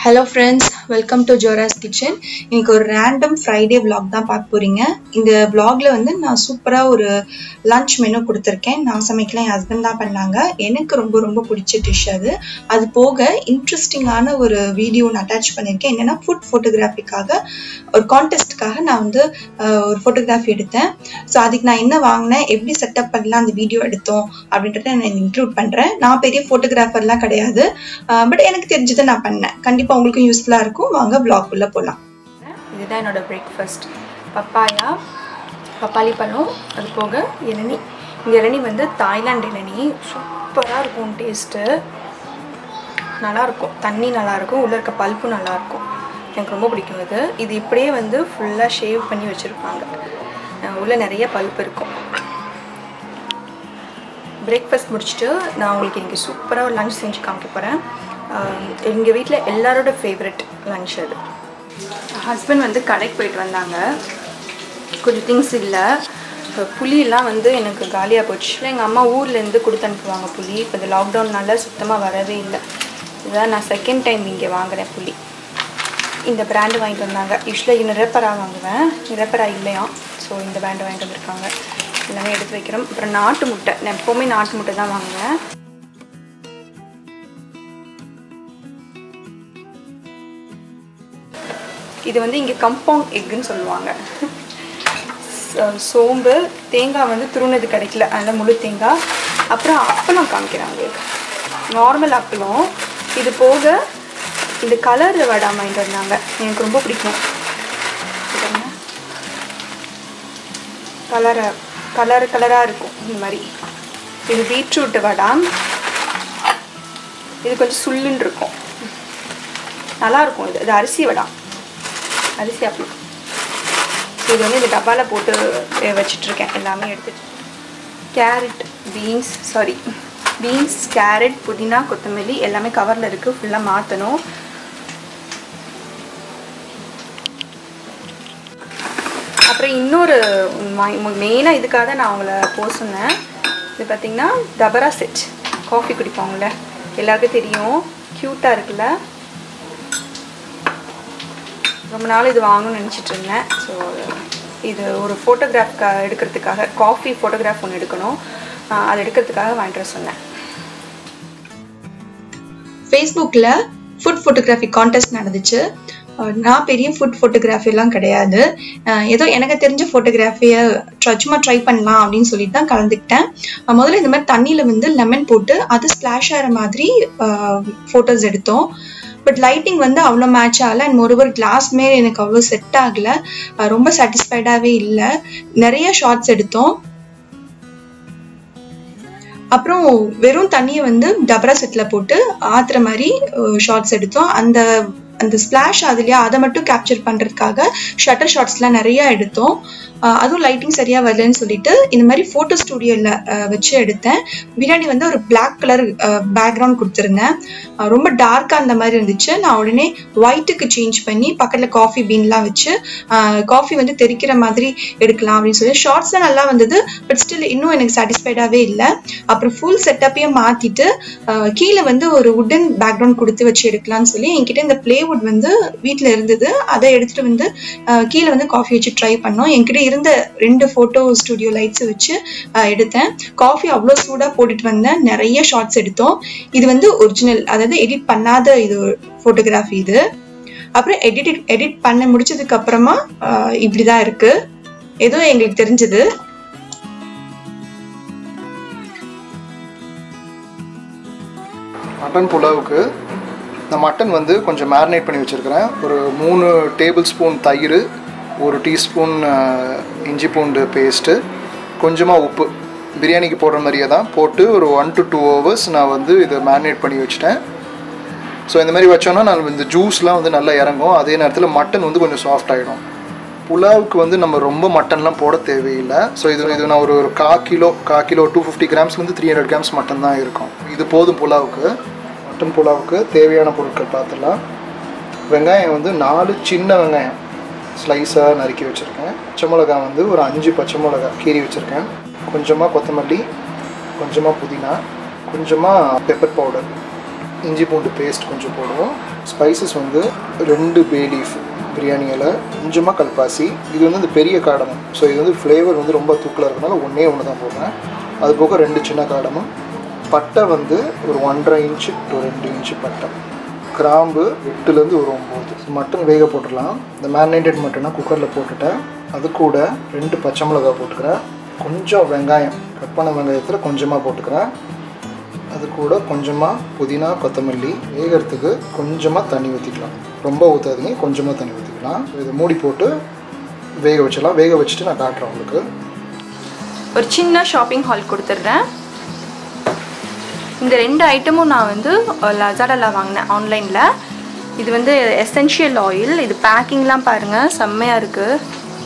hello friends welcome to Jora's kitchen இன்னைக்கு ஒரு random Friday vlog தான் பார்க்க போறீங்க இந்த vlogல வந்து நான் சூப்பராக ஒரு லஞ்ச் மெனு கொடுத்துருக்கேன் நான் சமைக்கல என் ஹஸ்பண்ட் தான் பண்ணாங்க எனக்கு ரொம்ப ரொம்ப பிடிச்ச டிஷ் அது அது போக இன்ட்ரெஸ்டிங்கான ஒரு வீடியோ நான் அட்டாச் பண்ணியிருக்கேன் என்னன்னா ஃபுட் ஃபோட்டோகிராஃபிக்காக ஒரு கான்டெஸ்ட்டுக்காக நான் வந்து அஹ், ஒரு ஃபோட்டோகிராஃபி எடுத்தேன் ஸோ அதுக்கு நான் என்ன வாங்கினேன் எப்படி செட்டப் பண்ணலாம் அந்த வீடியோ எடுத்தோம் அப்படின்றத நான் இன்க்ளூட் பண்ணுறேன் நான் பெரிய ஃபோட்டோகிராஃபர்லாம் கிடையாது பட் எனக்கு தெரிஞ்சதை நான் பண்ணேன் கண்டிப்பாக உங்களுக்கும் யூஸ்ஃபுல்லாக இருக்கும் வாங்க vlog உள்ள போகலாம் இதுதான் என்னோட பிரேக்ஃபாஸ்ட் பப்பாயா பப்பாளி பழம் அது போக இளநி இந்த இளநி வந்து தாய்லாந்து இளநி சூப்பராக இருக்கும் டேஸ்ட்டு நல்லாயிருக்கும் தண்ணி நல்லாயிருக்கும் உள்ளே இருக்க பல்ப்பு நல்லாயிருக்கும் எனக்கு ரொம்ப பிடிக்கும் இது இது இப்படியே வந்து ஃபுல்லாக ஷேவ் பண்ணி வச்சுருப்பாங்க உள்ளே நிறைய பல்ப் இருக்கும் பிரேக்ஃபாஸ்ட் முடிச்சுட்டு நான் உங்களுக்கு இன்றைக்கி சூப்பராக ஒரு லஞ்ச் செஞ்சு காமிக்க போகிறேன் எங்கள் வீட்டில் எல்லாரோட ஃபேவரட் லஞ்ச் அது ஹஸ்பண்ட் வந்து கடைக்கு போயிட்டு வந்தாங்க கொஞ்சம் திங்ஸ் இல்லை இப்போ புளியெல்லாம் வந்து எனக்கு காலியாக போச்சு எங்கள் அம்மா ஊர்லேருந்து கொடுத்து அனுப்புவாங்க புளி இப்போ இந்த லாக்டவுன்னால சுத்தமாக வரவே இல்லை இதுதான் நான் செகண்ட் டைம் இங்கே வாங்குறேன் புளி இந்த பிராண்டு வாங்கிட்டு வந்தாங்க யூஸ்வலாக நிரப்பரா வாங்குவேன் நிரப்பரா இல்லையா ஸோ இந்த பிராண்டு வாங்கிட்டு வந்திருக்காங்க எல்லாமே எடுத்து வைக்கிறோம் அப்புறம் நாட்டு முட்டை நான் எப்போவுமே நாட்டு முட்டை தான் வாங்குவேன் இது வந்து இங்கே கம்பவுண்ட் எக்குன்னு சொல்லுவாங்க சோ- சோம்பு தேங்காய் வந்து துருணது கிடைக்கல அதனால் முழு தேங்காய் அப்புறம் அப்பளம் காமிக்கிறேன் உங்களுக்கு நார்மல் அப்பளம் இது போக இந்த கலர் வடை வாங்கிட்டு வந்தாங்க எனக்கு ரொம்ப பிடிக்கும் கலரை கலர் கலராக இருக்கும் இந்த மாதிரி இது பீட்ரூட் வடை இது கொஞ்சம் சுள்ளுன்னு இருக்கும் நல்லா இருக்கும் இது இது அரிசி வடை அரிசி அப்பளம் இது வந்து இந்த டப்பாவில் போட்டு அஹ், வச்சிட்ருக்கேன் எல்லாமே எடுத்துட்டு carrot beans sorry beans carrot புதினா கொத்தமல்லி எல்லாமே கவரில் இருக்குது ஃபுல்லாக மாற்றணும் அப்புறம் இன்னொரு மெயினாக இதுக்காக தான் நான் அவங்கள போக சொன்னேன் இது பார்த்தீங்கன்னா டபரா செட் காஃபி குடிப்பாங்கள்ல எல்லாருக்கும் தெரியும் க்யூட்டாக இருக்குல்ல ரொம்ப நாள் இது வாங்கணும்னு நினச்சிட்டு இருந்தேன் ஸோ இது ஒரு ஃபோட்டோகிராஃப் எடுக்கிறதுக்காக காஃபி ஃபோட்டோகிராஃப் ஒன்று எடுக்கணும் ஆஹ் அது எடுக்கிறதுக்காக வாங்கிட்டு வர சொன்னேன் ஃபேஸ்புக்கில் ஃபுட் ஃபோட்டோகிராஃபி கான்டெஸ்ட் நடந்துச்சு அஹ் நான் பெரிய ஃபுட் ஃபோட்டோகிராஃபிலாம் கிடையாது அஹ் ஏதோ எனக்கு தெரிஞ்ச ஃபோட்டோகிராஃபியை சும்மா ட்ரை பண்ணலாம் அப்படின்னு சொல்லிட்டு தான் கலந்துக்கிட்டேன் அஹ் முதல்ல இந்த மாதிரி தண்ணியில் வந்து லெமன் போட்டு அது ஸ்ப்ளாஷ் ஆகிற மாதிரி ஃபோட்டோஸ் எடுத்தோம் பட் லைட்டிங் வந்து அவ்வளோ மேட்ச் ஆகல அண்ட் மொருவர் கிளாஸ்மே எனக்கு அவ்வளோ செட் ஆகலை அஹ் ரொம்ப சாட்டிஸ்ஃபைடாகவே இல்லை நிறைய ஷார்ட்ஸ் எடுத்தோம் அப்புறம் வெறும் தண்ணியை வந்து டபரா செட்டில் போட்டு ஆத்துற மாதிரி ஷார்ட்ஸ் எடுத்தோம் அந்த அந்த ஸ்பிளாஷ் அதுலையா அதை மட்டும் கேப்சர் பண்ணுறதுக்காக ஷட்டர் ஷார்ட்ஸ்லாம் நிறைய எடுத்தோம் அஹ் அதுவும் லைட்டிங் சரியாக வரலன்னு சொல்லிட்டு இந்த மாதிரி ஃபோட்டோ ஸ்டூடியோவில் வச்சு எடுத்தேன் பின்னாடி வந்து ஒரு பிளாக் கலர் பேக்ரவுண்ட் கொடுத்துருந்தேன் அஹ் ரொம்ப டார்க்காக அந்த மாதிரி இருந்துச்சு நான் உடனே ஒயிட்டுக்கு சேஞ்ச் பண்ணி பக்கத்தில் காஃபி பீன்லாம் வச்சு காஃபி வந்து தெறிக்கிற மாதிரி எடுக்கலாம் அப்படின்னு சொல்லி ஷார்ட்ஸ் தான் நல்லா வந்தது பட் ஸ்டில் இன்னும் எனக்கு சாட்டிஸ்ஃபைடாகவே இல்லை அப்புறம் ஃபுல் செட்டப்பையும் மாற்றிட்டு கீழே வந்து ஒரு உடன் பேக்ரவுண்ட் கொடுத்து வச்சு எடுக்கலாம்னு சொல்லி என்கிட்ட இந்த பிளேவுட் வந்து வீட்டில் இருந்தது அதை எடுத்துகிட்டு வந்து அஹ், கீழே வந்து காஃபி வச்சு ட்ரை பண்ணோம் என்கிட்ட இருந்த ரெண்டு ஃபோட்டோ ஸ்டுடியோ லைட்ஸை வச்சு அஹ், எடுத்தேன் காஃபி அவ்வளோ சூடாக போட்டுட்டு வந்தேன் நிறைய ஷார்ட்ஸ் எடுத்தோம் இது வந்து ஒரிஜினல் அதாவது எடிட் பண்ணாத இது ஃபோட்டோகிராஃபி இது அப்புறம் எடிட் எடிட் பண்ண முடிச்சதுக்கு அப்புறமா அஹ், இப்படிதான் இருக்கு ஏதோ எங்களுக்கு தெரிஞ்சது மட்டன் புலாவுக்கு இந்த மட்டன் வந்து கொஞ்சம் மேரினேட் பண்ணி வச்சுருக்கிறேன் ஒரு மூணு டேபிள் ஸ்பூன் தயிர் ஒரு டீஸ்பூன் இஞ்சி பூண்டு பேஸ்ட்டு கொஞ்சமாக உப்பு பிரியாணிக்கு போடுற மாதிரியே தான் போட்டு ஒரு ஒன் டு டூ ஹவர்ஸ் நான் வந்து இதை மேரினேட் பண்ணி வச்சுட்டேன் ஸோ இந்த மாதிரி வச்சோன்னா நான் இந்த ஜூஸ்லாம் வந்து நல்லா இறங்கும் அதே நேரத்தில் மட்டன் வந்து கொஞ்சம் சாஃப்ட் ஆகிடும் புலாவுக்கு வந்து நம்ம ரொம்ப மட்டன்லாம் போட தேவையில்லை ஸோ இது இது நான் ஒரு ஒரு கா கிலோ கா கிலோ டூ ஃபிஃப்டி கிராம்ஸ்லேருந்து த்ரீ ஹண்ட்ரட் கிராம்ஸ் மட்டன் தான் இருக்கும் இது போதும் புலாவுக்கு மட்டன் புலாவுக்கு தேவையான பொருட்கள் பார்த்துடலாம் வெங்காயம் வந்து நாலு சின்ன வெங்காயம் ஸ்லைஸாக நறுக்கி வச்சுருக்கேன் பச்சை மிளகா வந்து ஒரு அஞ்சு பச்சை மிளகா கீறி வச்சுருக்கேன் கொஞ்சமாக கொத்தமல்லி கொஞ்சமாக புதினா கொஞ்சமாக பெப்பர் பவுடர் இஞ்சி பூண்டு பேஸ்ட் கொஞ்சம் போடுவோம் ஸ்பைசஸ் வந்து ரெண்டு பே லீஃப் பிரியாணி இலை கொஞ்சமாக கல்பாசி இது வந்து இந்த பெரிய காடமம் ஸோ இது வந்து ஃப்ளேவர் வந்து ரொம்ப தூக்கலாக இருக்கனால ஒன்றே ஒன்று தான் போடுறேன் அது போக ரெண்டு சின்ன காடமும் பட்டை வந்து ஒரு ஒன்றரை இன்ச்சு டு ரெண்டு இன்ச்சு பட்டை கிராம்பு எட்டுலேருந்து ஒரு ஒம்பது மட்டன் வேக போட்டுடலாம் இந்த மேரினேட்டட் மட்டனை குக்கரில் போட்டுட்டேன் அது கூட ரெண்டு பச்சை மிளகாய் போட்டுக்கிறேன் கொஞ்சம் வெங்காயம் கட் பண்ண வெங்காயத்தில் கொஞ்சமாக போட்டுக்கிறேன் அது கூட கொஞ்சமாக புதினா கொத்தமல்லி வேகிறதுக்கு கொஞ்சமாக தண்ணி ஊற்றிக்கலாம் ரொம்ப ஊற்றாதீங்க கொஞ்சமாக தண்ணி ஊற்றிக்கலாம் இதை மூடி போட்டு வேக வச்சிடலாம் வேக வச்சுட்டு நான் காட்டுறேன் உங்களுக்கு ஒரு சின்ன ஷாப்பிங் ஹால் கொடுத்துட்றேன் இந்த ரெண்டு ஐட்டமும் நான் வந்து லசாடாவில் வாங்கினேன் ஆன்லைனில் இது வந்து எசென்ஷியல் ஆயில் இது பேக்கிங்லாம் பாருங்கள் செம்மையாக இருக்குது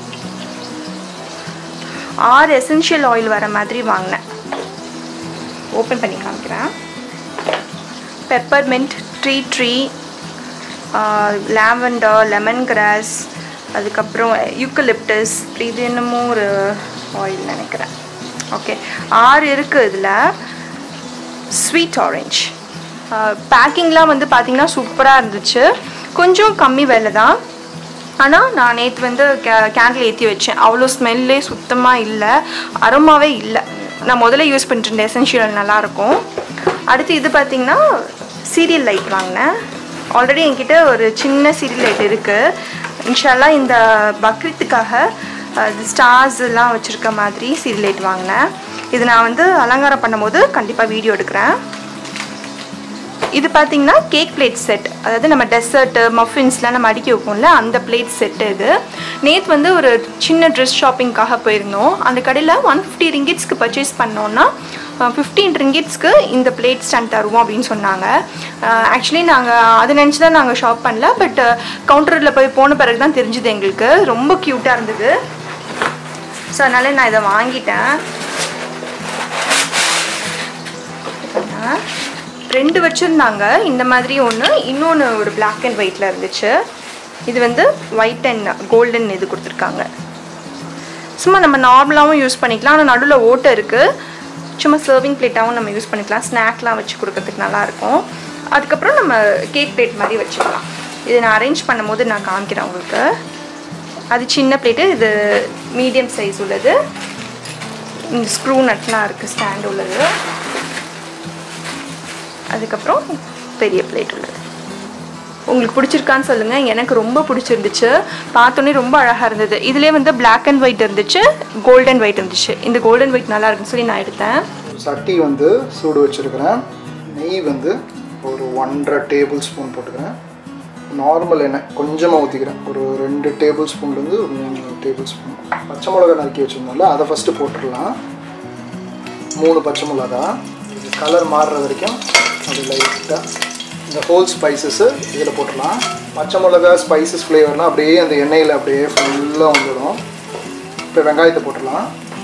ஆறு எசென்ஷியல் ஆயில் வர மாதிரி வாங்கினேன் ஓப்பன் பண்ணி காமிக்கிறேன் peppermint tree tree lavender lemon grass அதுக்கப்புறம் யூக்கலிப்டஸ் இது என்னமோ ஒரு ஆயில் நினைக்கிறேன் ஓகே ஆறு இருக்குது இதில் ஸ்வீட் ஆரஞ்ச் பேக்கிங்லாம் வந்து பார்த்திங்கன்னா சூப்பராக இருந்துச்சு கொஞ்சம் கம்மி விலை தான் ஆனால் நான் நேற்று வந்து கே கேண்டில் ஏற்றி வச்சேன் அவ்வளோ ஸ்மெல்லே சுத்தமாக இல்லை அரோமாவே இல்லை நான் முதல்ல யூஸ் பண்ணிட்டு இருந்தேன் எசென்ஷியல் நல்லாயிருக்கும் அடுத்து இது பார்த்திங்கன்னா சீரியல் லைட் வாங்கினேன் ஆல்ரெடி என்கிட்ட ஒரு சின்ன சீரியல் லைட் இருக்குது இன்ஷால்லா இந்த பக்ரீத்துக்காக ஸ்டார்ஸ் எல்லாம் வச்சுருக்க மாதிரி சீரியல் லைட் வாங்கினேன் இது நான் வந்து அலங்காரம் பண்ணும்போது கண்டிப்பாக வீடியோ எடுக்கிறேன் இது பார்த்தீங்கன்னா கேக் பிளேட் செட் அதாவது நம்ம டெசர்ட்டு மஃபின்ஸ்லாம் நம்ம அடுக்கி வைப்போம்ல அந்த பிளேட் செட்டு இது நேற்று வந்து ஒரு சின்ன ட்ரெஸ் ஷாப்பிங்காக போயிருந்தோம் அந்த கடையில் ஒன் ஃபிஃப்டி ரிங்கிட்ஸ்க்கு பர்ச்சேஸ் பண்ணோன்னா ஃபிஃப்டீன் ரிங்கிட்ஸ்க்கு இந்த பிளேட் ஸ்டாண்ட் தருவோம் அப்படின்னு சொன்னாங்க ஆக்சுவலி நாங்கள் அது நினச்சி தான் நாங்கள் ஷாப் பண்ணல பட் கவுண்டரில் போய் போன பிறகு தான் தெரிஞ்சுது எங்களுக்கு ரொம்ப க்யூட்டாக இருந்தது ஸோ அதனால நான் இதை வாங்கிட்டேன் ரெண்டு வச்சுருந்தாங்க இந்த மாதிரி ஒன்று இன்னொன்று ஒரு பிளாக் அண்ட் ஒயிட்டில் இருந்துச்சு இது வந்து ஒயிட் அண்ட் கோல்டன் இது கொடுத்துருக்காங்க சும்மா நம்ம நார்மலாகவும் யூஸ் பண்ணிக்கலாம் ஆனால் நடுவில் ஓட்டை இருக்குது சும்மா சர்விங் பிளேட்டாகவும் நம்ம யூஸ் பண்ணிக்கலாம் ஸ்நாக்லாம் வச்சு கொடுக்கறதுக்கு நல்லாயிருக்கும் அதுக்கப்புறம் நம்ம கேக் பிளேட் மாதிரி வச்சுக்கலாம் இது நான் அரேஞ்ச் பண்ணும்போது நான் காமிக்கிறேன் உங்களுக்கு அது சின்ன பிளேட்டு இது மீடியம் சைஸ் உள்ளது இந்த ஸ்க்ரூ நட்லாம் இருக்குது ஸ்டாண்ட் உள்ளது அதுக்கப்புறம் பெரிய பிளேட் உள்ளது உங்களுக்கு பிடிச்சிருக்கான்னு சொல்லுங்கள் எனக்கு ரொம்ப பிடிச்சிருந்துச்சு பார்த்தோன்னே ரொம்ப அழகாக இருந்தது இதுலேயே வந்து பிளாக் அண்ட் ஒயிட் இருந்துச்சு கோல்டன் ஒயிட் இருந்துச்சு இந்த கோல்டன் ஒயிட் நல்லா இருக்குன்னு சொல்லி நான் எடுத்தேன் சட்டி வந்து சூடு வச்சுருக்கிறேன் நெய் வந்து ஒரு ஒன்றரை டேபிள் ஸ்பூன் போட்டுக்கிறேன் நார்மல் எண்ணெய் கொஞ்சமாக ஊற்றிக்கிறேன் ஒரு ரெண்டு டேபிள் ஸ்பூன்லேருந்து மூணு டேபிள் ஸ்பூன் பச்சை மிளகா நறுக்கி வச்சுருந்தோம்ல அதை ஃபஸ்ட்டு போட்டுடலாம் மூணு பச்சை மிளகா இது கலர் மாறுற வரைக்கும் அது லைட்டாக இந்த ஹோல் ஸ்பைசஸ்ஸு இதில் போட்டுடலாம் பச்சை மிளகா ஸ்பைசஸ் ஃப்ளேவர்லாம் அப்படியே அந்த எண்ணெயில் அப்படியே ஃபுல்லாக வந்துடும் இப்போ வெங்காயத்தை போட்டுடலாம்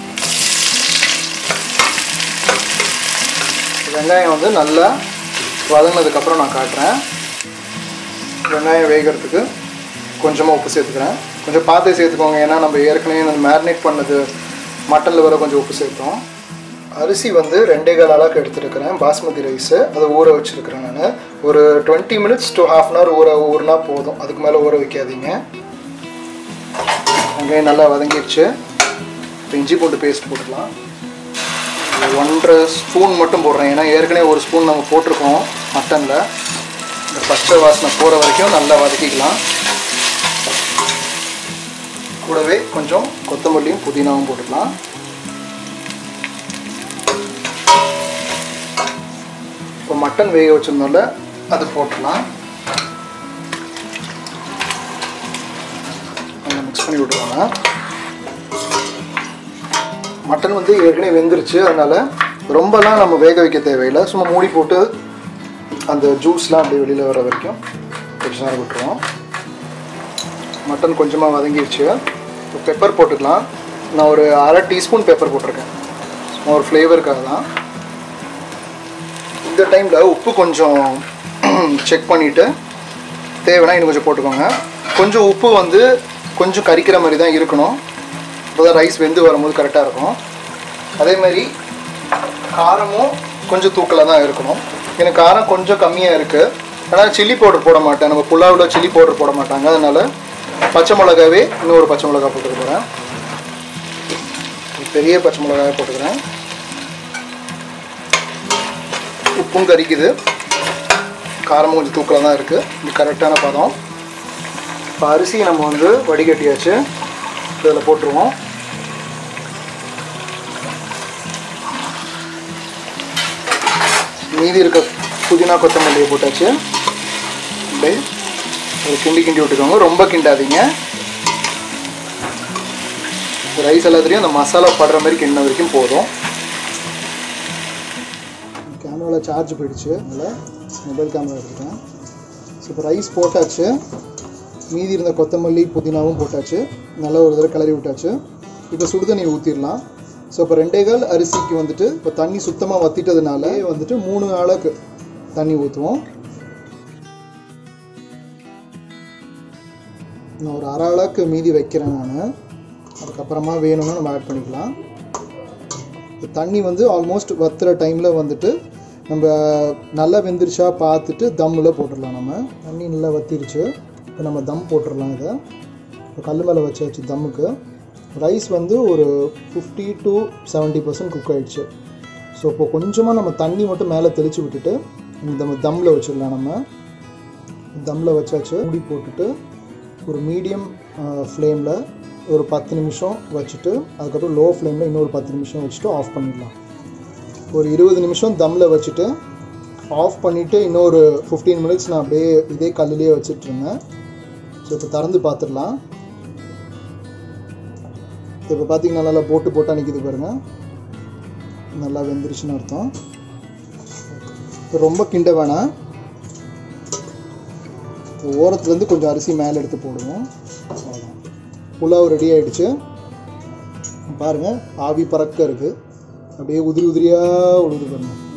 வெங்காயம் வந்து நல்லா வதங்கினதுக்கப்புறம் நான் காட்டுறேன் வெங்காயம் வேகிறதுக்கு கொஞ்சமாக உப்பு சேர்த்துக்கிறேன் கொஞ்சம் பார்த்து சேர்த்துக்கோங்க ஏன்னா நம்ம ஏற்கனவே அந்த மேரினேட் பண்ணது மட்டனில் வர கொஞ்சம் உப்பு சேர்த்தோம் அரிசி வந்து ரெண்டே கால் அளவுக்கு எடுத்துருக்கிறேன் பாஸ்மதி ரைஸு அதை ஊற வச்சுருக்கிறேன் நான் ஒரு twenty minutes to half an hour ஊற ஊறினா போதும் அதுக்கு மேலே ஊற வைக்காதீங்க வெங்காயம் நல்லா வதங்கிடுச்சு இப்போ இஞ்சி பூண்டு பேஸ்ட் போட்டுக்கலாம் ஒரு ஒன்றரை ஸ்பூன் மட்டும் போடுறேன் ஏன்னா ஏற்கனவே ஒரு ஸ்பூன் நம்ம போட்டிருக்கோம் மட்டனில் இந்த பச்சை வாசனை போகிற வரைக்கும் நல்லா வதக்கிக்கலாம் கூடவே கொஞ்சம் கொத்தமல்லியும் புதினாவும் போட்டுக்கலாம் இப்போ மட்டன் வேக வச்சிருந்தோம்ல அது போட்டுடலாம் கொஞ்சம் மிக்ஸ் பண்ணி விட்டுருவாங்க மட்டன் வந்து ஏற்கனவே வெந்துருச்சு அதனால் ரொம்பலாம் நம்ம வேக வைக்க தேவையில்லை சும்மா மூடி போட்டு அந்த ஜூஸ்லாம் அப்படியே வெளியில் வர வரைக்கும் கொஞ்ச நேரம் விட்டுருவோம் மட்டன் கொஞ்சமாக வதங்கிடுச்சு இப்போ பெப்பர் போட்டுக்கலாம் நான் ஒரு அரை டீஸ்பூன் பெப்பர் போட்டிருக்கேன் சும்மா ஒரு ஃப்ளேவருக்காக தான் இந்த டைமில் உப்பு கொஞ்சம் செக் பண்ணிவிட்டு தேவைன்னா இன்னும் கொஞ்சம் போட்டுக்கோங்க கொஞ்சம் உப்பு வந்து கொஞ்சம் கரிக்கிற மாதிரி தான் இருக்கணும் அப்போ தான் ரைஸ் வெந்து வரும்போது கரெக்டாக இருக்கும் அதே மாதிரி காரமும் கொஞ்சம் தூக்கலாக தான் இருக்கணும் எனக்கு காரம் கொஞ்சம் கம்மியாக இருக்குது ஆனால் சில்லி பவுடர் போட மாட்டேன் நம்ம புலாவில் சில்லி பவுடர் போட மாட்டாங்க அதனால பச்சை மிளகாவே இன்னொரு பச்சை மிளகா போட்டுக்க போகிறேன் பெரிய பச்சை மிளகாவே போட்டுக்கிறேன் உப்பும் கறிக்குது காரமும் கொஞ்சம் தூக்கலாக தான் இருக்குது இது கரெக்டான பதம் இப்போ அரிசியை நம்ம வந்து வடிகட்டியாச்சு இதில் போட்டுருவோம் மீதி இருக்க புதினா கொத்தமல்லியை போட்டாச்சு அப்படியே ஒரு கிண்டி கிண்டி விட்டுக்கோங்க ரொம்ப கிண்டாதீங்க ரைஸ் எல்லாத்துலேயும் அந்த மசாலா படுற மாதிரி கிண்ண வரைக்கும் போதும் கேமராவில் சார்ஜ் போயிடுச்சு அதனால் மொபைல் கேமரா எடுத்துட்டேன் ஸோ இப்போ ரைஸ் போட்டாச்சு மீதி இருந்த கொத்தமல்லி புதினாவும் போட்டாச்சு நல்லா ஒரு தடவை கிளறி விட்டாச்சு இப்போ சுடுதண்ணி ஊற்றிடலாம் ஸோ இப்போ ரெண்டே கால் அரிசிக்கு வந்துட்டு இப்போ தண்ணி சுத்தமாக வத்திட்டதுனால வந்துட்டு மூணு அளவுக்கு தண்ணி ஊற்றுவோம் நான் ஒரு அரை அளவுக்கு மீதி வைக்கிறேன் நான் அதுக்கப்புறமா வேணும்னா நம்ம ஆட் பண்ணிக்கலாம் இந்த தண்ணி வந்து ஆல்மோஸ்ட் வத்துற டைமில் வந்துட்டு நம்ம நல்லா வெந்துருச்சா பார்த்துட்டு தம்மில் போட்டுடலாம் நம்ம தண்ணி நல்லா வத்திருச்சு இப்போ நம்ம தம் போட்டுடலாம் இதை இப்போ கல் மேலே வச்சாச்சு தம்முக்கு ரைஸ் வந்து ஒரு fifty to seventy percent cook ஆகிடுச்சு ஸோ இப்போ கொஞ்சமாக நம்ம தண்ணி மட்டும் மேலே தெளித்து விட்டுட்டு இந்த தம்மில் வச்சிடலாம் நம்ம தம்மில் வச்சாச்சு மூடி போட்டுட்டு ஒரு மீடியம் ஃப்ளேமில் ஒரு பத்து நிமிஷம் வச்சுட்டு அதுக்கப்புறம் லோ ஃப்ளேமில் இன்னொரு பத்து நிமிஷம் வச்சுட்டு ஆஃப் பண்ணிடலாம் ஒரு இருபது நிமிஷம் தம்மில் வச்சுட்டு ஆஃப் பண்ணிவிட்டு இன்னொரு ஃபிஃப்டீன் மினிட்ஸ் நான் அப்படியே இதே கல்லுலேயே வச்சிட்ருந்தேன் ஸோ இப்போ திறந்து பார்த்துடலாம் இப்போ பார்த்தீங்கன்னா நல்லா போட்டு போட்டால் நிற்கிது பாருங்கள் நல்லா வெந்துருச்சுன்னு அர்த்தம் இப்போ ரொம்ப கிண்ட வேணாம் ஓரத்துலேருந்து கொஞ்சம் அரிசி மேலே எடுத்து போடுவோம் அவ்வளோதான் புலாவ் ரெடி ஆகிடுச்சு பாருங்கள் ஆவி பறக்க இருக்குது அப்படியே உதிரி உதிரியாக உழுது பாருங்கள்